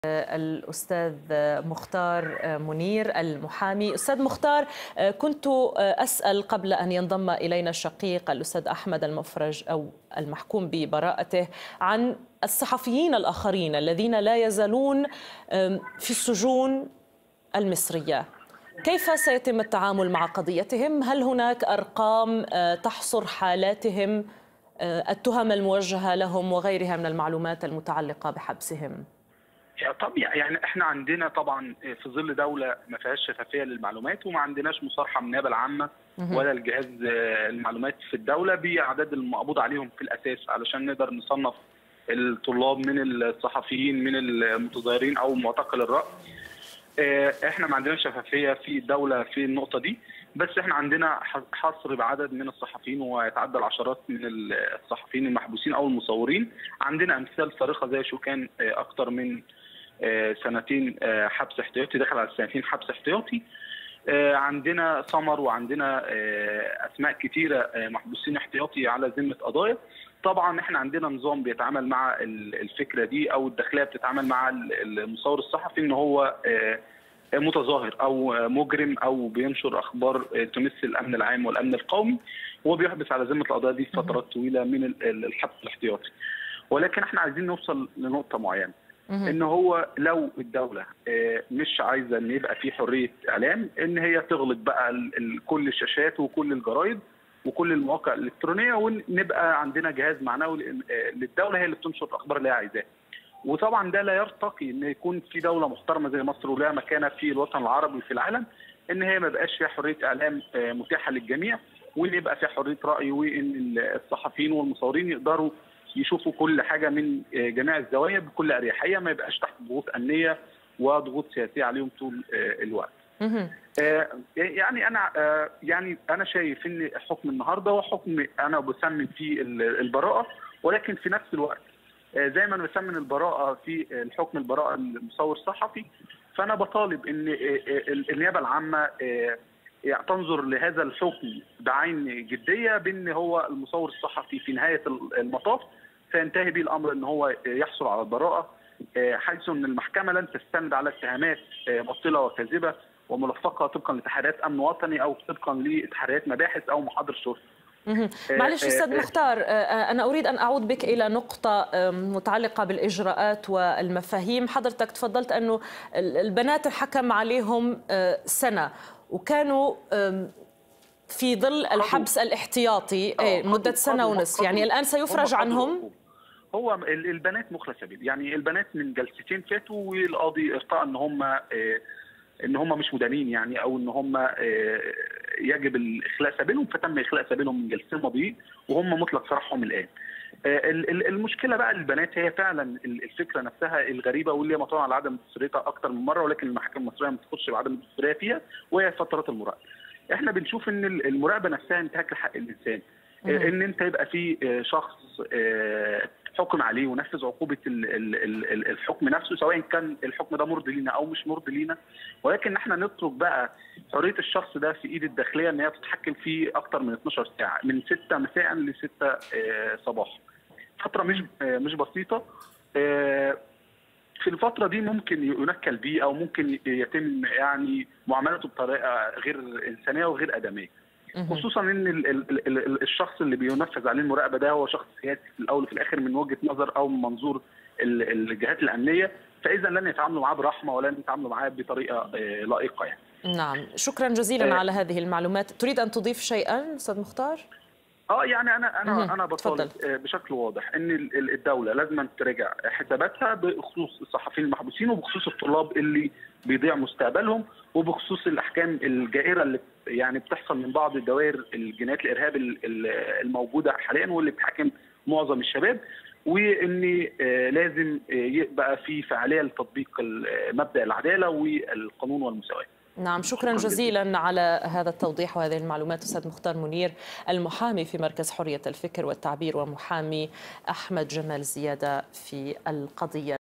الأستاذ مختار منير المحامي أستاذ مختار كنت أسأل قبل أن ينضم إلينا الشقيق الأستاذ أحمد المفرج أو المحكوم ببراءته عن الصحفيين الآخرين الذين لا يزالون في السجون المصرية كيف سيتم التعامل مع قضيتهم؟ هل هناك أرقام تحصر حالاتهم التهم الموجهة لهم وغيرها من المعلومات المتعلقة بحبسهم؟ طبيعي يعني احنا عندنا طبعا في ظل دوله ما فيهاش شفافيه للمعلومات وما عندناش مصارحه من النيابه العامه ولا الجهاز المعلومات في الدوله باعداد المقبوض عليهم في الاساس علشان نقدر نصنف الطلاب من الصحفيين من المتظاهرين او معتقل الراي. احنا ما عندناش شفافيه في الدوله في النقطه دي بس احنا عندنا حصر بعدد من الصحفيين ويتعدى العشرات من الصحفيين المحبوسين او المصورين عندنا امثال صارخه زي شو كان اكتر من سنتين حبس احتياطي دخل على سنتين حبس احتياطي عندنا سمر وعندنا اسماء كتيره محبوسين احتياطي على ذمه قضايا طبعا احنا عندنا نظام بيتعامل مع الفكره دي او الداخليه بتتعامل مع المصور الصحفي ان هو متظاهر او مجرم او بينشر اخبار تمس الامن العام والامن القومي هو بيحبس على ذمه القضايا دي فترات طويله من الحبس الاحتياطي ولكن احنا عايزين نوصل لنقطه معينه ان هو لو الدوله مش عايزه ان يبقى في حريه اعلام ان هي تغلق بقى كل الشاشات وكل الجرايد وكل المواقع الالكترونيه ونبقى عندنا جهاز معنوي للدوله هي اللي بتنشر الاخبار اللي هي عايزاها. وطبعا ده لا يرتقي ان يكون في دوله محترمه زي مصر ولها مكانه في الوطن العربي وفي العالم ان هي ما بقاش فيها حريه اعلام متاحه للجميع وان يبقى فيها حريه راي وان الصحفيين والمصورين يقدروا يشوفوا كل حاجه من جميع الزوايا بكل اريحيه ما يبقاش تحت ضغوط امنيه وضغوط سياسيه عليهم طول الوقت. يعني انا يعني انا شايف ان حكم النهارده هو حكم انا بسمن فيه البراءه ولكن في نفس الوقت زي ما انا بسمن البراءه في الحكم البراءه المصور الصحفي فانا بطالب ان النيابه العامه تنظر لهذا الحكم بعين جديه بان هو المصور الصحفي في نهايه المطاف سينتهي به الامر ان هو يحصل على البراءه حيث ان المحكمه لن تستند على اتهامات باطله وكاذبه وملفقه طبقا لتحريات امن وطني او طبقا لتحريات مباحث او محاضر شرطه. معلش استاذ مختار انا اريد ان اعود بك الى نقطه متعلقه بالاجراءات والمفاهيم حضرتك تفضلت انه البنات الحكم عليهم سنه وكانوا في ظل الحبس الاحتياطي مده سنه ونصف يعني الان سيفرج عنهم هو البنات مخلص سبيل يعني البنات من جلستين فاتوا والقاضي ارتأى ان هم ان هم مش مدانين يعني او ان هم يجب الاخلاء سبيلهم فتم اخلاء سبيلهم من جلستين ماضيين وهم مطلق سراحهم الان. المشكله بقى البنات هي فعلا الفكره نفسها الغريبه واللي مطلوب على عدم دستوريتها اكثر من مره ولكن المحاكم المصريه ما بتخش بعدم الدستوريه فيها وهي فترات المراقبه. احنا بنشوف ان المراقبه نفسها انتهاك لحق الانسان. ان انت يبقى في شخص حكم عليه ونفذ عقوبه الحكم نفسه سواء كان الحكم ده مرضي لينا او مش مرضي لينا ولكن احنا نترك بقى حريه الشخص ده في ايد الداخليه ان هي تتحكم فيه اكتر من 12 ساعه من 6 مساء ل 6 صباحا فتره مش مش بسيطه في الفترة دي ممكن ينكل بيه أو ممكن يتم يعني معاملته بطريقة غير إنسانية وغير آدمية. خصوصا ان الشخص اللي بينفذ عليه المراقبه ده هو شخص سياسي في الاول وفي الاخر من وجهه نظر او من منظور الجهات الامنيه فاذا لن يتعاملوا معاه برحمه ولن يتعاملوا معاه بطريقه لائقه يعني. نعم شكرا جزيلا آه على هذه المعلومات تريد ان تضيف شيئا استاذ مختار؟ اه يعني انا انا انا بطالب بشكل واضح ان الدوله لازم تراجع حساباتها بخصوص الصحفيين المحبوسين وبخصوص الطلاب اللي بيضيع مستقبلهم وبخصوص الاحكام الجائره اللي يعني بتحصل من بعض الدوائر الجنايات الارهاب الموجوده حاليا واللي بتحاكم معظم الشباب وان لازم يبقى في فعاليه لتطبيق مبدا العداله والقانون والمساواه. نعم شكرا جزيلا على هذا التوضيح وهذه المعلومات استاذ مختار منير المحامي في مركز حريه الفكر والتعبير ومحامي احمد جمال زياده في القضيه